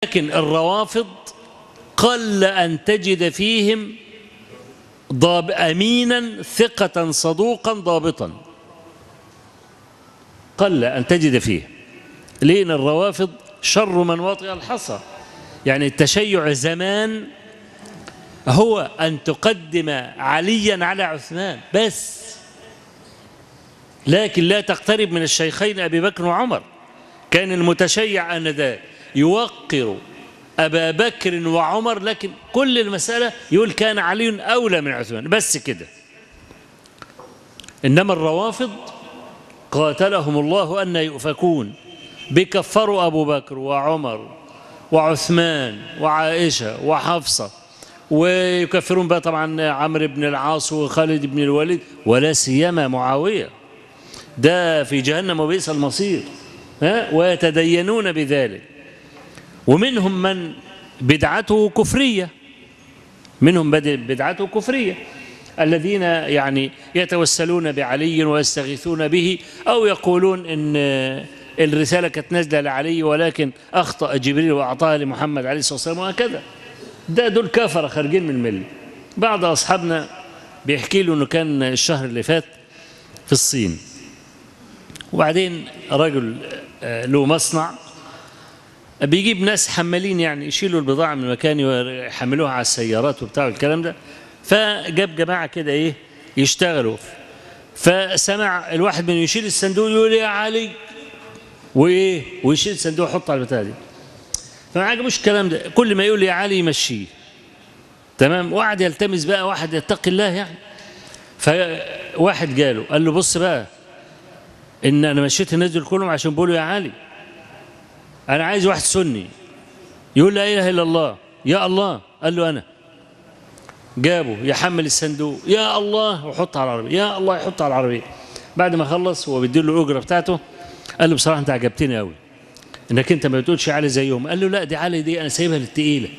لكن الروافض قل أن تجد فيهم ضاب أمينا ثقة صدوقا ضابطا قل أن تجد فيه لين الروافض شر من وطئ الحصى يعني التشيع زمان هو أن تقدم عليا على عثمان بس لكن لا تقترب من الشيخين أبي بكر وعمر كان المتشيع آنذاك يوقر أبا بكر وعمر لكن كل المسألة يقول كان علي أولى من عثمان بس كده إنما الروافض قاتلهم الله أن يؤفكون بكفروا أبو بكر وعمر وعثمان وعائشة وحفصة ويكفرون بقى طبعا عمرو بن العاص وخالد بن الوليد ولا سيما معاوية ده في جهنم وبئس المصير ها ويتدينون بذلك ومنهم من بدعته كفرية منهم بدعته كفرية الذين يعني يتوسلون بعلي ويستغيثون به أو يقولون إن الرسالة كانت نازلة لعلي ولكن أخطأ جبريل وأعطاها لمحمد عليه الصلاة والسلام وهكذا ده دول كفرة خارجين من الملة بعض أصحابنا بيحكي له أنه كان الشهر اللي فات في الصين وبعدين رجل له مصنع بيجيب ناس حمالين يعني يشيلوا البضاعة من مكان ويحملوها على السيارات وبتاع الكلام ده فجاب جماعة كده إيه يشتغلوا فسمع الواحد منهم يشيل الصندوق يقول يا علي وايه ويشيل الصندوق يحطه على البتاع دي فما عجبوش الكلام ده كل ما يقول يا علي يمشيه تمام وقعد يلتمس بقى واحد يتقي الله يعني فواحد جاله قال له بص بقى ان انا مشيت الناس دول كلهم عشان بيقولوا يا علي انا عايز واحد سني يقول لا اله الا الله يا الله قال له انا جابه يحمل الصندوق يا الله ويحطه على العربيه يا الله يحطه على العربيه بعد ما خلص هو بيديله الاجره بتاعته قال له بصراحه انت عجبتني قوي انك انت ما بتقولش علي زيهم قال له لا دي علي دي انا سايبها للتقيله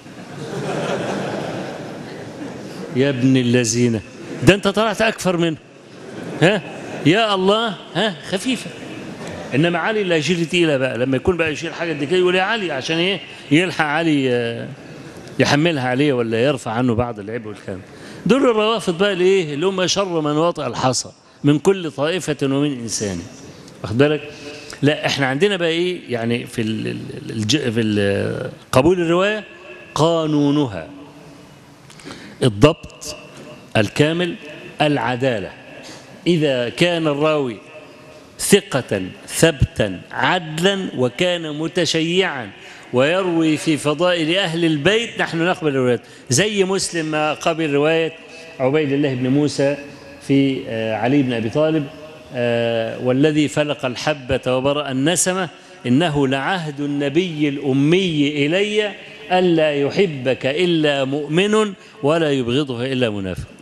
يا ابن الذين ده انت طلعت اكثر منه ها يا الله ها خفيفه انما علي اللي هيشيل تقيله بقى لما يكون بقى يشيل حاجه دي كده يقول يا علي عشان ايه يلحق علي يحملها عليه ولا يرفع عنه بعض العيب والكلام دول الروافض بقى الايه اللي هم شر من وطئ الحصى من كل طائفه ومن انسان واخد بالك لا احنا عندنا بقى ايه يعني في ال الج... في ال قبول الروايه قانونها الضبط الكامل العداله اذا كان الراوي ثقة ثبتا عدلا وكان متشيعا ويروي في فضائل أهل البيت نحن نقبل الروايات زي مسلم ما قبل رواية عبيد الله بن موسى في علي بن أبي طالب والذي فلق الحبة وبرأ النسمة إنه لعهد النبي الأمي إلي ألا يحبك إلا مؤمن ولا يبغضه إلا منافق